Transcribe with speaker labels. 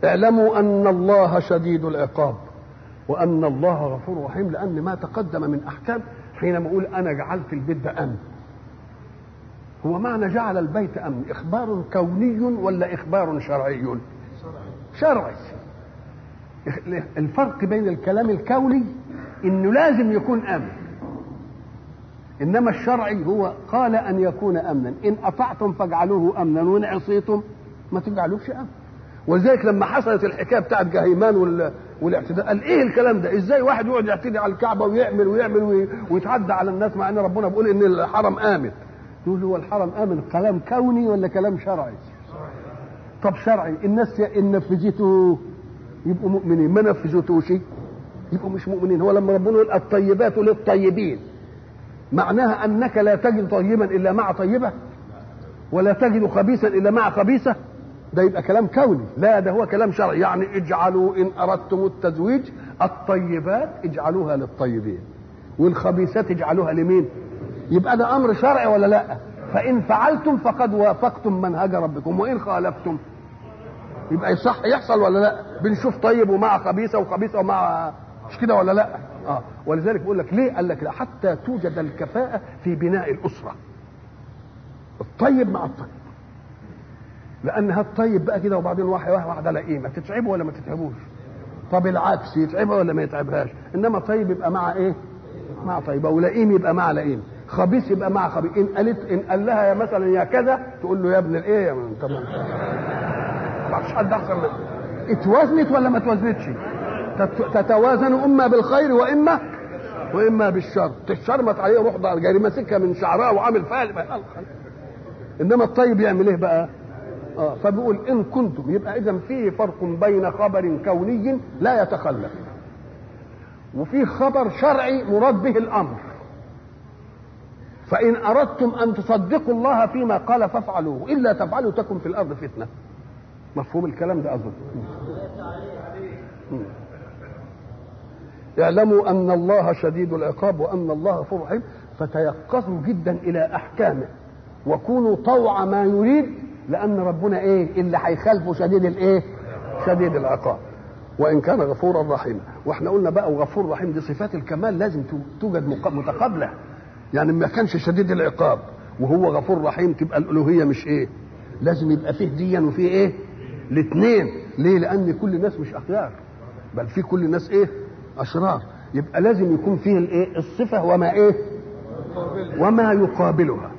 Speaker 1: اعلموا ان الله شديد العقاب وان الله غفور رحيم لان ما تقدم من احكام حينما اقول انا جعلت البيت ده امن هو معنى جعل البيت امن اخبار كوني ولا اخبار شرعي شرعي الفرق بين الكلام الكوني انه لازم يكون امن انما الشرعي هو قال ان يكون امنا ان اطعتم فاجعلوه امنا وان عصيتم ما تجعلوش امن ولذلك لما حصلت الحكايه بتاعت جهيمان وال... والاعتداء قال ايه الكلام ده ازاي واحد يقعد يعتدي على الكعبه ويعمل ويعمل وي... ويتعدى على الناس مع ان ربنا بيقول ان الحرم امن يقول هو الحرم امن كلام كوني ولا كلام شرعي طب شرعي الناس ان نفذته يبقوا مؤمنين ما نفذتوش يبقوا مش مؤمنين هو لما ربنا يقول الطيبات للطيبين معناها انك لا تجد طيبا الا مع طيبه ولا تجد خبيثا الا مع خبيثه ده يبقى كلام كوني لا ده هو كلام شرعي يعني اجعلوا ان اردتم التزويج الطيبات اجعلوها للطيبين والخبيثات اجعلوها لمين يبقى ده امر شرعي ولا لا فان فعلتم فقد وافقتم منهج ربكم وان خالفتم يبقى يصح يحصل ولا لا بنشوف طيب ومع خبيثه وخبيثه ومع مش كده ولا لا اه ولذلك بقول لك ليه قال لك لا حتى توجد الكفاءه في بناء الاسره الطيب مع الطيب لان هالطيب بقى كده وبعدين واحد واحد واحد على قيمه تتعبه ولا ما تتعبوش طب العكس يتعبها ولا ما يتعبهاش انما طيب يبقى مع ايه مع طيبه ولئيم يبقى مع لئيم خبيث يبقى مع خبيث ان قالت ان قال لها يا مثلا يا كذا تقول له يا ابن الايه يا من طب ما فيش حد احسن من اتوزنت ولا ما اتوزنتش تتوازن اما بالخير واما واما بالشر تشرمت عليه روح ضار جاي ماسكها من شعرها وعامل فيها انما الطيب يعمل ايه بقى اه فبيقول ان كنتم يبقى اذا فيه فرق بين خبر كوني لا يتخلف وفي خبر شرعي مراد به الامر فان اردتم ان تصدقوا الله فيما قال فافعلوه الا تفعلوا تكن في الارض فتنه مفهوم الكلام ده اظن اعلموا ان الله شديد العقاب وان الله غفور رحيم فتيقظوا جدا الى احكامه وكونوا طوع ما يريد لان ربنا ايه اللي هيخالفه شديد الايه شديد العقاب وان كان غفورا رحيما واحنا قلنا بقى وغفور رحيم دي صفات الكمال لازم توجد متقابله يعني ما كانش شديد العقاب وهو غفور رحيم تبقى الالوهيه مش ايه لازم يبقى فيه ديا وفيه ايه الاثنين ليه لان كل الناس مش اخيار بل في كل الناس ايه اشرار يبقى لازم يكون فيه الايه الصفه وما ايه وما يقابلها